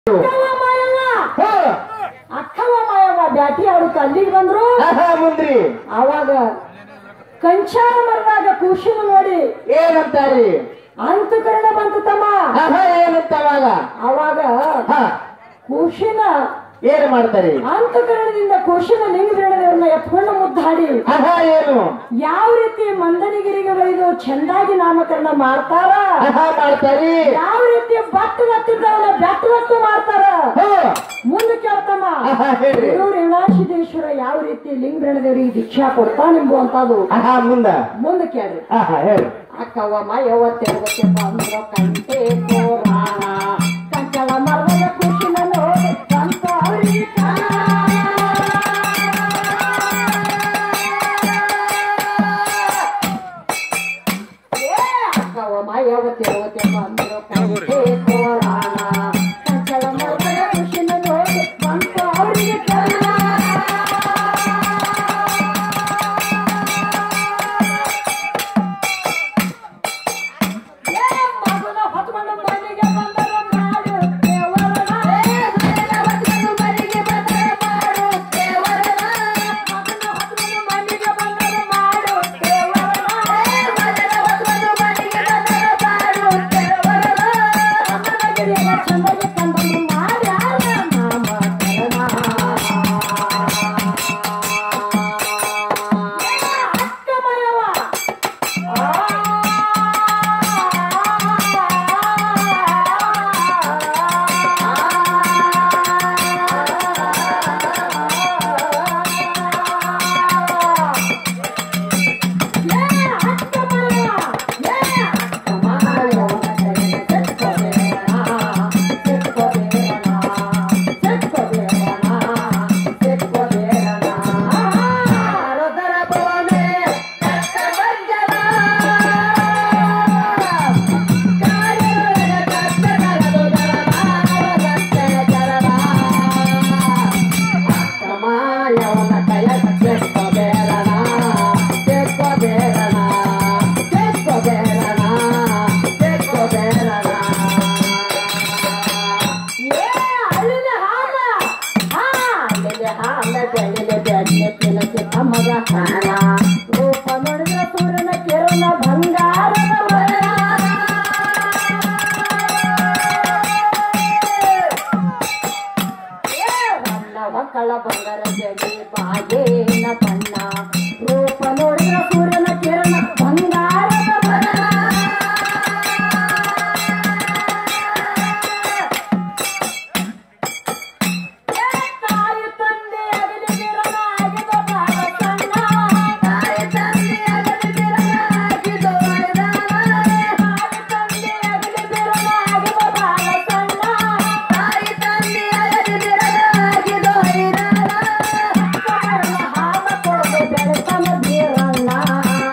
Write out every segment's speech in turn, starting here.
ಅಕ್ಕವ್ವ ಮಾಯವ್ವ ಹಾ ಅಕ್ಕವ್ವ ಮಾಯವ್ವ ಬ್ಯಾಟಿ ಅವ್ರು ಅಲ್ಲಿಗೆ ಬಂದ್ರು ಆಹಾ ಮುಂದ್ರಿ ಅವಾಗ ಕಂಚಾರ ಮರದಾಗ ಖುಷಿನ ನೋಡಿ ಏನಂತಾರಿ ಅಂತಕರಣ ಬಂತು ತಮ್ಮ ಆಹಾ ಏನಂತ ಅವಾಗ ಅವಾಗ ಹಾ ಖುಷಿನ ಏನ್ ಮಾಡ್ತಾರಿ ಅಂತಕರಣದಿಂದ ಖುಷಿನ ಲಿಂಗದೇವರನ್ನ ಎತ್ಕೊಂಡು ಮುದ್ದಾಡಿ ಆಹಾ ಏನು ಯಾವ ರೀತಿ ಮಂದನಿಗಿರಿಗೆ ಬೈದು ಚಂದಾಗಿ ನಾಮಕರಣ ಮಾಡ್ತಾರ ಆಹಾ ಮಾಡ್ತಾರಿ ಯಾವ ರೀತಿ ಬಟ್ಟು ಹತ್ತಿದ್ದವನ್ನ ಬೆಟ್ಟು ಹೊತ್ತು ಮಾಡ್ತಾರ ಹಾ ಮುಂದೆ ಕೇಳ್ತಮ್ಮ ಆಹಾ ಹೇಳ್ರಿ ಗುರು ರೇಣಾಶಿದೇಶ್ವರ ಯಾವ ರೀತಿ ಲಿಂಗದೇವರಿಗೆ ದೀಕ್ಷಾ ಕೊಡ್ತಾನೆಂಬುವಂತದ್ದು ಆಹಾ ಮುಂದ ಮುಂದೆ ಕೇಳ್ರಿ ಆಹಾ ಹೇಳಿ ಅಕ್ಕವ್ವ ಮಾಯವ್ವ ತೆರಗತ್ತೆ ಬಂದ್ರ ಕಂಟೆ ಪುರಾಣ ಕಂಚಳ ಮರದ ಖುಷಿನ ನೋಡಿ ಕಂತ ಅವ್ರಿಗೆ ಅಕ್ಕವ್ವ ಮಾಯವ್ವ ತೆರಗತ್ತೆ ಬಂದ್ರ ಕಂಟೆ ಪುರಾಣ ಕಂಚಳ ಮರದ ಖುಷಿನ ನೋಡಿ ಕಂತ ಅವ್ರಿಗೆ ಏ ಮಗನ ಹೊತ್ಕೊಂಡು ಮನೆಗೆ ಬಂದರ ಮಾಡು ದೇವರನ. ಮಗನ ಹೊತ್ಕೊಂಡು ಮನೆಗೆ ಬಂದರ ಮಾಡು ದೇವರನ. ಮಗನ ಹೊತ್ಕೊಂಡು ಮನೆಗೆ ಬಂದರ ಮಾಡು ದೇವರನ. ಮಗನ ಹೊತ್ಕೊಂಡು ಮನೆಗೆ ಬಂದರ ಮಾಡು ದೇವರನ. ಅಮ್ಮನಗಿರಿಯ ಚಂದಗೆ ಕಂದನು ಮಾಡ್ಯಾರ ನಾಮಕರಣ. ಏ ಅಕ್ಕ ಮಯವ್ವ. ರೂಪ ನೋಡಿದ್ರೆ ಸೂರ್ಯನ ಕಿರಣ ಬಂಗಾರದ ಮಕ್ಕಳ ಬಂಗಾರ ಜಡಿ ಬಾಗೇನ ಬಣ್ಣ ರೂಪ ನೋಡಿದ್ರ ಸೂರ್ಯನ ಕಿರಣ ಬಂಗಾರದ ಬಣ್ಣ ಏ ತಾಯಿ ತಂದೆ ಅಗಲಿದಿರನ ಆಗಿದ ಬಾಳ ಸಣ್ಣ. ತಾಯಿ ತಂದೆ ಅಗಲಿದಿರನ ಆಗಿದ ವರದಾನ. ತಾಯಿ ತಂದೆ ಅಗಲಿದಿರನ ಆಗಿದ ಬಾಳ ಸಣ್ಣ. ತಾಯಿ ತಂದೆ ಅಗಲಿದಿರನ ಆಗಿದ ಹೈರಾಣ. ಕಮಲ ಹಾಲ ಕೊಡದೆ ಬೆಳೆಸನ ಬೀರಣ್ಣ.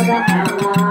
ಕಣ್ಣ